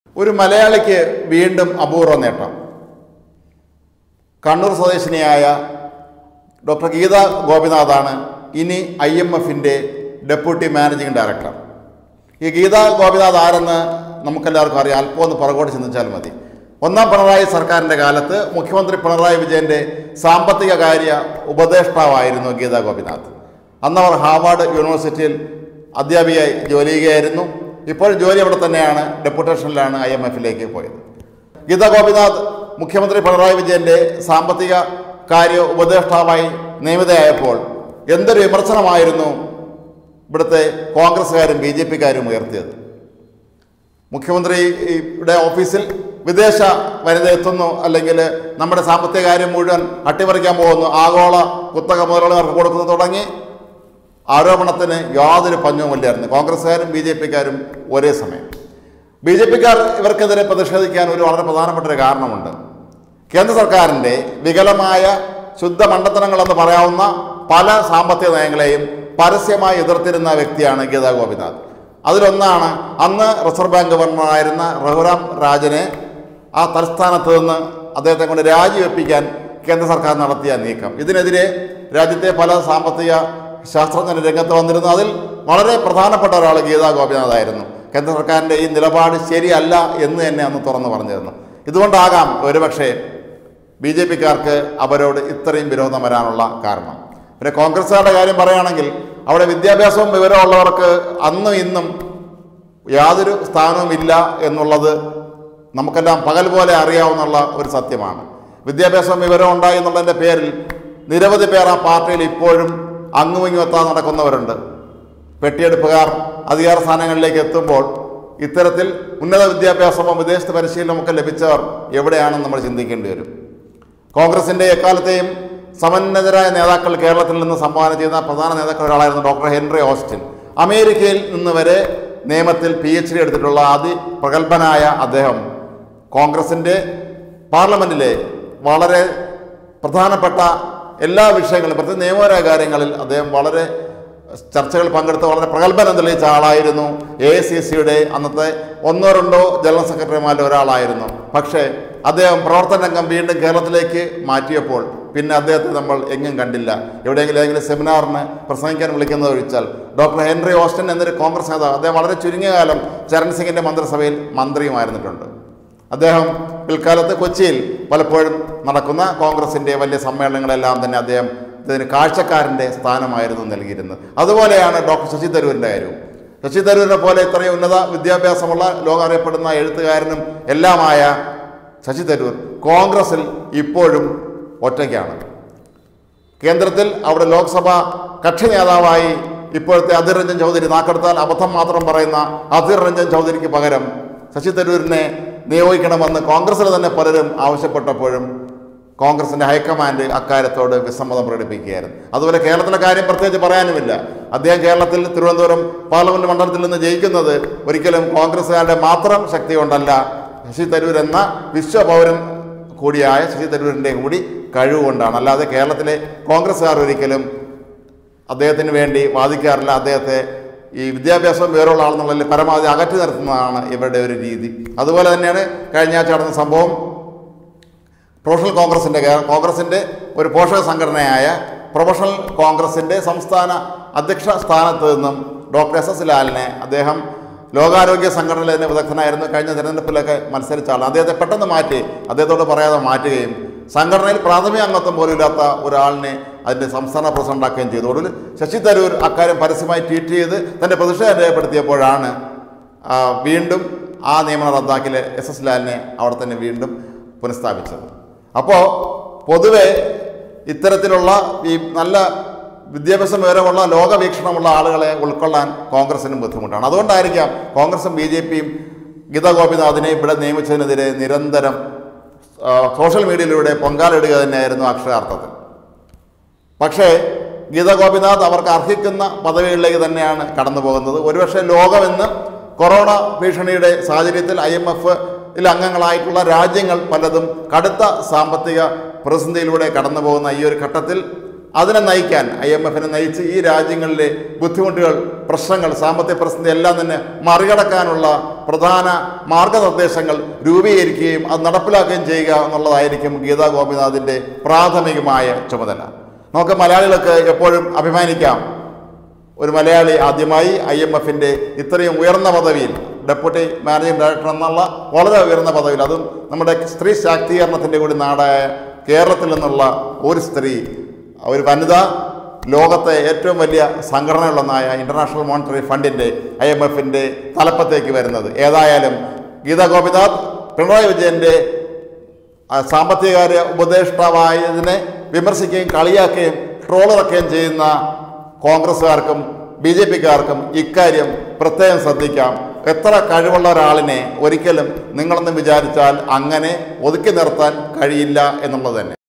ഒരു മലയാളിക്ക് വീണ്ടും അപൂർവ നേട്ടം കണ്ണൂർ സ്വദേശിനിയായ ഡോക്ടർ ഗീത ഗോപിനാഥാണ് ഇനി ഐ എം എഫിൻ്റെ ഡെപ്യൂട്ടി മാനേജിംഗ് ഡയറക്ടർ ഈ ഗീത ഗോപിനാഥ് ആരെന്ന് നമുക്കെല്ലാവർക്കും അറിയാം അല്പം ഒന്ന് പുറകോട്ട് ചിന്തിച്ചാൽ മതി ഒന്നാം പിണറായി സർക്കാരിൻ്റെ കാലത്ത് മുഖ്യമന്ത്രി പിണറായി വിജയൻ്റെ സാമ്പത്തിക കാര്യ ഉപദേഷ്ടാവായിരുന്നു ഗീത ഗോപിനാഥ് അന്നവർ ഹാർവാർഡ് യൂണിവേഴ്സിറ്റിയിൽ അധ്യാപികയായി ജോലി ചെയ്യുകയായിരുന്നു ഇപ്പോൾ ജോലി അവിടെ തന്നെയാണ് ഡെപ്യൂട്ടേഷനിലാണ് ഐ എം എഫിലേക്ക് പോയത് ഗീത ഗോപിനാഥ് മുഖ്യമന്ത്രി പിണറായി വിജയന്റെ സാമ്പത്തിക കാര്യ ഉപദേഷ്ടാവായി നിയമിതയായപ്പോൾ എന്തൊരു വിമർശനമായിരുന്നു ഇവിടുത്തെ കോൺഗ്രസ്സുകാരും ബി ജെ പിക്കാരും ഉയർത്തിയത് മുഖ്യമന്ത്രിയുടെ ഓഫീസിൽ വിദേശ വനിത എത്തുന്നു അല്ലെങ്കിൽ നമ്മുടെ സാമ്പത്തിക കാര്യം മുഴുവൻ അട്ടിമറിക്കാൻ പോകുന്നു ആഗോള കുത്തക മുതലുള്ളവർക്ക് കൊടുക്കുന്നു തുടങ്ങി ആരോപണത്തിന് യാതൊരു പഞ്ഞവുമില്ലായിരുന്നു കോൺഗ്രസ്സുകാരും ബി ജെ പിക്കാരും ഒരേ സമയം ബി ജെ പിക്കാർ ഇവർക്കെതിരെ പ്രതിഷേധിക്കാൻ ഒരു വളരെ പ്രധാനപ്പെട്ട ഒരു കാരണമുണ്ട് കേന്ദ്ര സർക്കാരിൻ്റെ വികലമായ ശുദ്ധ മണ്ടത്തനങ്ങളെന്ന് പറയാവുന്ന പല സാമ്പത്തിക നയങ്ങളെയും പരസ്യമായി എതിർത്തിരുന്ന വ്യക്തിയാണ് ഗീതാ ഗോപിനാഥ് അതിലൊന്നാണ് അന്ന് റിസർവ് ബാങ്ക് ഗവർണറായിരുന്ന റഘുറാം രാജനെ ആ തലസ്ഥാനത്ത് നിന്ന് അദ്ദേഹത്തെ കൊണ്ട് രാജിവെപ്പിക്കാൻ കേന്ദ്ര സർക്കാർ നടത്തിയ നീക്കം ഇതിനെതിരെ രാജ്യത്തെ പല സാമ്പത്തിക ശാസ്ത്രജ്ഞർ രംഗത്ത് വന്നിരുന്നു അതിൽ വളരെ പ്രധാനപ്പെട്ട ഒരാൾ ഗീതാ ഗോപിനാഥായിരുന്നു കേന്ദ്ര സർക്കാരിൻ്റെ ഈ നിലപാട് ശരിയല്ല എന്ന് തന്നെ അന്ന് തുറന്നു പറഞ്ഞിരുന്നു ഇതുകൊണ്ടാകാം ഒരുപക്ഷെ ബി ജെ പിക്കാർക്ക് അവരോട് ഇത്രയും വിരോധം വരാനുള്ള കാരണം പിന്നെ കോൺഗ്രസ്സുകാരുടെ കാര്യം പറയുകയാണെങ്കിൽ അവിടെ വിദ്യാഭ്യാസവും വിവരമുള്ളവർക്ക് അന്നും ഇന്നും യാതൊരു സ്ഥാനവുമില്ല എന്നുള്ളത് നമുക്കെല്ലാം പകൽ പോലെ അറിയാവുന്നുള്ള ഒരു സത്യമാണ് വിദ്യാഭ്യാസവും വിവരവും ഉണ്ടായി എന്നുള്ളതിൻ്റെ പേരിൽ നിരവധി പേർ ആ പാർട്ടിയിൽ ഇപ്പോഴും അങ്ങും ഇങ്ങും എത്താൻ നടക്കുന്നവരുണ്ട് വെട്ടിയെടുപ്പുകാർ അധികാര സ്ഥാനങ്ങളിലേക്ക് എത്തുമ്പോൾ ഇത്തരത്തിൽ ഉന്നത വിദ്യാഭ്യാസമോ വിദേശത്ത് പരിശീലനമൊക്കെ ലഭിച്ചവർ എവിടെയാണെന്ന് നമ്മൾ ചിന്തിക്കേണ്ടി വരും കോൺഗ്രസിൻ്റെ എക്കാലത്തെയും സമന്നതരായ നേതാക്കൾ കേരളത്തിൽ നിന്ന് സംഭാവന ചെയ്യുന്ന പ്രധാന നേതാക്കൾ ഒരാളായിരുന്നു ഡോക്ടർ ഹെൻറി ഓസ്റ്റിൻ അമേരിക്കയിൽ നിന്ന് വരെ നിയമത്തിൽ പി എച്ച് ഡി എടുത്തിട്ടുള്ള അതിപ്രഗത്ഭനായ അദ്ദേഹം കോൺഗ്രസിൻ്റെ പാർലമെൻറ്റിലെ വളരെ പ്രധാനപ്പെട്ട എല്ലാ വിഷയങ്ങളും പ്രത്യേക നിയമപരമായ കാര്യങ്ങളിൽ അദ്ദേഹം വളരെ ചർച്ചകൾ പങ്കെടുത്ത് വളരെ പ്രഗത്ഭനം തെളിയിച്ച ആളായിരുന്നു എ ഐ സി സിയുടെ അന്നത്തെ ഒന്നോ രണ്ടോ ജനറൽ സെക്രട്ടറിമാരിൽ ഒരാളായിരുന്നു പക്ഷേ അദ്ദേഹം പ്രവർത്തന രംഗം വീണ്ടും കേരളത്തിലേക്ക് മാറ്റിയപ്പോൾ പിന്നെ അദ്ദേഹത്തെ നമ്മൾ എങ്ങും കണ്ടില്ല എവിടെയെങ്കിലും ഏതെങ്കിലും സെമിനാറിന് പ്രസംഗിക്കാൻ വിളിക്കുന്നത് ഒഴിച്ചാൽ ഡോക്ടർ ഹെൻറി ഓസ്റ്റിൻ എന്നൊരു കോൺഗ്രസ് നേതാവ് അദ്ദേഹം വളരെ ചുരുങ്ങിയ കാലം ചരൺ സിംഗിൻ്റെ മന്ത്രിസഭയിൽ മന്ത്രിയുമായിരുന്നിട്ടുണ്ട് അദ്ദേഹം പിൽക്കാലത്ത് കൊച്ചിയിൽ പലപ്പോഴും നടക്കുന്ന കോൺഗ്രസിൻ്റെ വലിയ സമ്മേളനങ്ങളെല്ലാം തന്നെ അദ്ദേഹം ഇതിന് കാഴ്ചക്കാരൻ്റെ സ്ഥാനമായിരുന്നു നൽകിയിരുന്നത് അതുപോലെയാണ് ഡോക്ടർ ശശി തരൂരിൻ്റെ കാര്യവും ശശി തരൂരിനെ പോലെ ഇത്രയും ഉന്നത വിദ്യാഭ്യാസമുള്ള ലോകം അറിയപ്പെടുന്ന എഴുത്തുകാരനും എല്ലാമായ ശശി തരൂർ കോൺഗ്രസിൽ ഇപ്പോഴും ഒറ്റയ്ക്കാണ് കേന്ദ്രത്തിൽ അവിടെ ലോക്സഭ കക്ഷി നേതാവായി ഇപ്പോഴത്തെ അധിർ രഞ്ജൻ ചൗധരി നാക്കെടുത്താൽ അബദ്ധം മാത്രം പറയുന്ന അധിർ രഞ്ജൻ ചൗധരിക്ക് പകരം ശശി തരൂരിനെ നിയോഗിക്കണമെന്ന് കോൺഗ്രസിൽ തന്നെ പലരും ആവശ്യപ്പെട്ടപ്പോഴും കോൺഗ്രസിൻ്റെ ഹൈക്കമാൻഡ് അക്കാര്യത്തോട് വിസമ്മതം പ്രകടിപ്പിക്കുകയായിരുന്നു അതുപോലെ കേരളത്തിലെ കാര്യം പ്രത്യേകിച്ച് പറയാനുമില്ല അദ്ദേഹം കേരളത്തിൽ തിരുവനന്തപുരം പാർലമെൻറ്റ് മണ്ഡലത്തിൽ നിന്ന് ജയിക്കുന്നത് ഒരിക്കലും കോൺഗ്രസ്സുകാരുടെ മാത്രം ശക്തി കൊണ്ടല്ല ശശി തരൂർ എന്ന വിശ്വപൗരൻ കൂടിയായ ശശി തരൂരിൻ്റെ കൂടി കഴിവുകൊണ്ടാണ് അല്ലാതെ കേരളത്തിലെ കോൺഗ്രസ്സുകാർ ഒരിക്കലും അദ്ദേഹത്തിന് വേണ്ടി വാദിക്കാറില്ല അദ്ദേഹത്തെ ഈ വിദ്യാഭ്യാസം വേറുള്ള ആളെന്നുള്ളതിൽ പരമാവധി അകറ്റി നിർത്തുന്നതാണ് ഇവരുടെ ഒരു രീതി അതുപോലെ തന്നെയാണ് കഴിഞ്ഞ ആഴ്ച നടന്ന സംഭവം പ്രൊഫഷണൽ കോൺഗ്രസിൻ്റെ കോൺഗ്രസിൻ്റെ ഒരു പോഷക സംഘടനയായ പ്രൊഫഷണൽ കോൺഗ്രസിൻ്റെ സംസ്ഥാന അധ്യക്ഷ സ്ഥാനത്ത് നിന്നും ഡോക്ടർ എസ് എസ് ലാലിനെ അദ്ദേഹം ലോകാരോഗ്യ സംഘടനയിൽ തന്നെ വിദഗ്ധനായിരുന്നു കഴിഞ്ഞ തിരഞ്ഞെടുപ്പിലൊക്കെ മത്സരിച്ച ആളാണ് അദ്ദേഹത്തെ പെട്ടെന്ന് മാറ്റി അദ്ദേഹത്തോട് പറയാതെ മാറ്റുകയും സംഘടനയിൽ പ്രാഥമിക അംഗത്വം പോലും ഇല്ലാത്ത ഒരാളിനെ അതിൻ്റെ സംസ്ഥാന പ്രസിഡന്റാക്കുകയും ചെയ്തു ഒടുവിൽ ശശി തരൂർ അക്കാര്യം പരസ്യമായി ട്വീറ്റ് ചെയ്ത് തൻ്റെ പ്രതിഷേധം രേഖപ്പെടുത്തിയപ്പോഴാണ് ആ, വീണ്ടും ആ നിയമനം റദ്ദാക്കിയ എസ് എസ് ലാലിനെ അവിടെ തന്നെ വീണ്ടും പുനഃസ്ഥാപിച്ചത് അപ്പോൾ പൊതുവെ ഇത്തരത്തിലുള്ള ഈ നല്ല വിദ്യാഭ്യാസം വിവരമുള്ള ലോകവീക്ഷണമുള്ള ആളുകളെ ഉൾക്കൊള്ളാൻ കോൺഗ്രസിനും ബുദ്ധിമുട്ടാണ് അതുകൊണ്ടായിരിക്കാം കോൺഗ്രസും ബി ജെ പിയും ഗീതാ ഗോപിനാഥിനെ ഇവിടെ നിയമിച്ചതിനെതിരെ നിരന്തരം ആ, സോഷ്യൽ മീഡിയയിലൂടെ പൊങ്കാലിടുക തന്നെയായിരുന്നു അക്ഷരാർത്ഥത്തിൽ പക്ഷേ ഗീത ഗോപിനാഥ് അവർക്ക് അർഹിക്കുന്ന പദവികളിലേക്ക് തന്നെയാണ് കടന്നു പോകുന്നത് ഒരുപക്ഷെ ലോകമെന്ന് കൊറോണ ഭീഷണിയുടെ സാഹചര്യത്തിൽ ഐ എം എഫിൽ അംഗങ്ങളായിട്ടുള്ള രാജ്യങ്ങൾ പലതും കടുത്ത സാമ്പത്തിക പ്രതിസന്ധിയിലൂടെ കടന്നു പോകുന്ന ഈ ഒരു ഘട്ടത്തിൽ അതിനെ നയിക്കാൻ ഐ എം എഫിനെ നയിച്ച് ഈ രാജ്യങ്ങളിലെ ബുദ്ധിമുട്ടുകൾ പ്രശ്നങ്ങൾ സാമ്പത്തിക പ്രതിസന്ധി എല്ലാം തന്നെ മറികടക്കാനുള്ള പ്രധാന മാർഗനിർദ്ദേശങ്ങൾ രൂപീകരിക്കുകയും അത് നടപ്പിലാക്കുകയും ചെയ്യുക എന്നുള്ളതായിരിക്കും ഗീതാ ഗോപിനാഥിൻ്റെ പ്രാഥമികമായ ചുമതല നമുക്ക് മലയാളികൾക്ക് എപ്പോഴും അഭിമാനിക്കാം ഒരു മലയാളി ആദ്യമായി ഐ എം എഫിൻ്റെ ഇത്രയും ഉയർന്ന പദവിയിൽ ഡെപ്യൂട്ടി മാനേജിംഗ് ഡയറക്ടർ എന്നുള്ള വളരെ ഉയർന്ന പദവിയിൽ അതും നമ്മുടെ സ്ത്രീ ശാക്തീകരണത്തിൻ്റെ കൂടി നാടായ കേരളത്തിൽ നിന്നുള്ള ഒരു സ്ത്രീ ഒരു വനിത ലോകത്തെ ഏറ്റവും വലിയ സംഘടനകളൊന്നായ ഇൻ്റർനാഷണൽ മോണിറ്ററി ഫണ്ടിൻ്റെ ഐ എം എഫിൻ്റെ തലപ്പത്തേക്ക് വരുന്നത് ഏതായാലും ഗീതാ ഗോപിനാഥ് പിണറായി വിജയൻ്റെ ആ സാമ്പത്തികകാര്യ ഉപദേഷ്ടാവായതിനെ വിമർശിക്കുകയും കളിയാക്കുകയും ട്രോളിറക്കുകയും ചെയ്യുന്ന കോൺഗ്രസ്സുകാർക്കും ബി ജെ പിക്കാർക്കും ഇക്കാര്യം പ്രത്യേകം ശ്രദ്ധിക്കാം എത്ര കഴിവുള്ള ഒരാളിനെ ഒരിക്കലും നിങ്ങളൊന്നും വിചാരിച്ചാൽ അങ്ങനെ ഒതുക്കി നിർത്താൻ കഴിയില്ല എന്നുള്ളത് തന്നെ